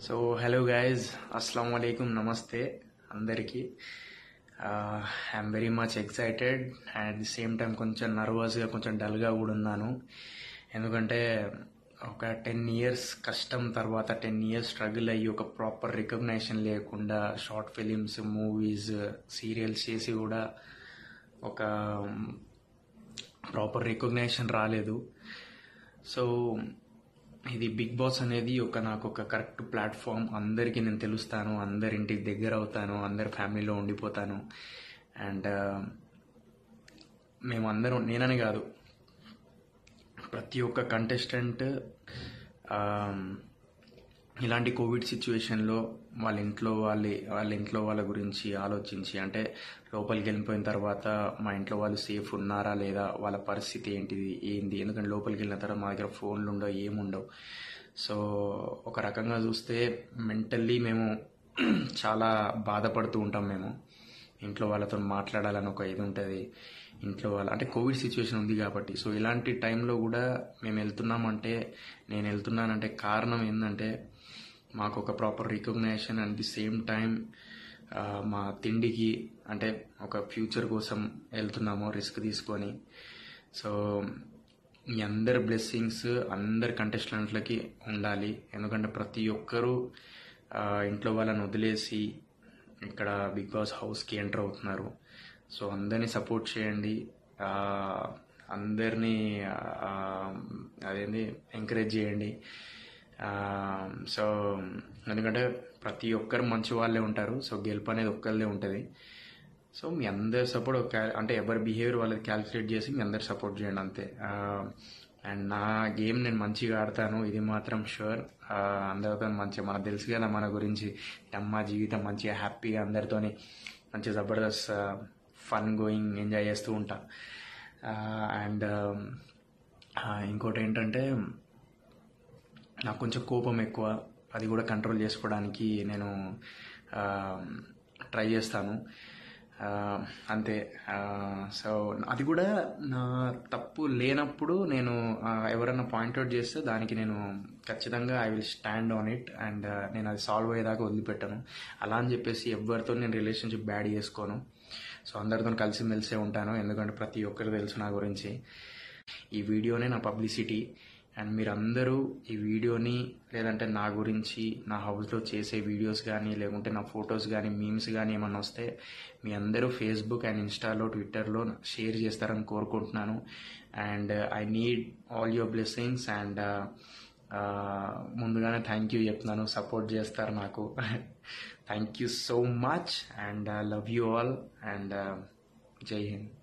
so hello guys అస్సలం వాలేకుమ్ నమస్తే అందరికీ I'm very much excited and at the same time కొంచెం నర్వస్గా కొంచెం డల్గా కూడా ఉన్నాను ఎందుకంటే ఒక టెన్ ఇయర్స్ కష్టం తర్వాత టెన్ ఇయర్స్ స్ట్రగుల్ అయ్యి ఒక ప్రాపర్ రికగ్నైజేషన్ లేకుండా షార్ట్ ఫిలిమ్స్ మూవీస్ సీరియల్స్ చేసి కూడా ఒక ప్రాపర్ రికగ్నైజేషన్ రాలేదు సో ఇది బిగ్ బాస్ అనేది ఒక నాకు ఒక కరెక్ట్ ప్లాట్ఫామ్ అందరికీ నేను తెలుస్తాను అందరి ఇంటికి దగ్గర అవుతాను అందరి ఫ్యామిలీలో ఉండిపోతాను అండ్ మేమందరం నేనని కాదు ప్రతి ఒక్క కంటెస్టెంట్ ఇలాంటి కోవిడ్ సిచ్యువేషన్లో వాళ్ళ ఇంట్లో వాళ్ళ వాళ్ళ ఇంట్లో వాళ్ళ గురించి ఆలోచించి అంటే లోపలికి వెళ్ళిపోయిన తర్వాత మా ఇంట్లో వాళ్ళు సేఫ్ ఉన్నారా లేదా వాళ్ళ పరిస్థితి ఏంటిది ఏంది ఎందుకంటే లోపలికి వెళ్ళిన తర్వాత మా దగ్గర ఫోన్లు ఉండవు ఏముండవు సో ఒక రకంగా చూస్తే మెంటల్లీ మేము చాలా బాధపడుతూ ఉంటాం మేము ఇంట్లో వాళ్ళతో మాట్లాడాలని ఒక ఇది ఉంటుంది ఇంట్లో వాళ్ళ అంటే కోవిడ్ సిచ్యువేషన్ ఉంది కాబట్టి సో ఇలాంటి టైంలో కూడా మేము వెళ్తున్నామంటే నేను వెళ్తున్నానంటే కారణం ఏంటంటే మాకు ఒక proper recognition and the same time మా తిండికి అంటే ఒక ఫ్యూచర్ కోసం వెళ్తున్నాము రిస్క్ తీసుకొని సో మీ అందరి బ్లెస్సింగ్స్ అందరి కంటెస్టెంట్లకి ఉండాలి ఎందుకంటే ప్రతి ఒక్కరూ ఇంట్లో వాళ్ళని వదిలేసి ఇక్కడ బిగ్ బాస్ హౌస్కి ఎంటర్ అవుతున్నారు సో అందరినీ సపోర్ట్ చేయండి అందరినీ అదేంది ఎంకరేజ్ చేయండి సో ఎందుకంటే ప్రతి ఒక్కరు మంచి వాళ్ళే ఉంటారు సో గెలుపు అనేది ఒక్కరిదే ఉంటుంది సో మీ అందరి సపోర్ట్ అంటే ఎవరి బిహేవియర్ వాళ్ళది క్యాల్కులేట్ చేసి మీ అందరు సపోర్ట్ చేయండి అంతే అండ్ నా గేమ్ నేను మంచిగా ఆడతాను ఇది మాత్రం షూర్ అందరితో మంచిగా మనకు తెలుసు కదా మన గురించి అమ్మ జీవితం మంచిగా హ్యాపీగా అందరితోని మంచిగా జబర్దస్త్ ఫన్ గోయింగ్ ఎంజాయ్ చేస్తూ ఉంటా అండ్ ఇంకోటి ఏంటంటే నాకు కొంచెం కోపం ఎక్కువ అది కూడా కంట్రోల్ చేసుకోవడానికి నేను ట్రై చేస్తాను అంతే సో అది కూడా నా తప్పు లేనప్పుడు నేను ఎవరైనా పాయింట్అవుట్ చేస్తే దానికి నేను ఖచ్చితంగా I will stand on it and నేను అది సాల్వ్ అయ్యేదాకా వదిలిపెట్టాను అలా అని చెప్పేసి ఎవరితో నేను రిలేషన్షిప్ బ్యాడ్ చేసుకోను సో అందరితో కలిసి మెలిసే ఉంటాను ఎందుకంటే ప్రతి ఒక్కరు తెలుసు నా గురించి ఈ వీడియోనే నా పబ్లిసిటీ అండ్ మీరందరూ ఈ వీడియోని లేదంటే నా గురించి నా హౌస్లో చేసే వీడియోస్ కానీ లేకుంటే నా ఫొటోస్ కానీ మీమ్స్ కానీ ఏమన్నా వస్తే మీ అందరూ ఫేస్బుక్ అండ్ ఇన్స్టాలో ట్విట్టర్లో షేర్ చేస్తారని కోరుకుంటున్నాను and I need all your blessings and ముందుగానే థ్యాంక్ యూ చెప్తున్నాను సపోర్ట్ చేస్తారు నాకు thank you so much and love you all and Jai Hind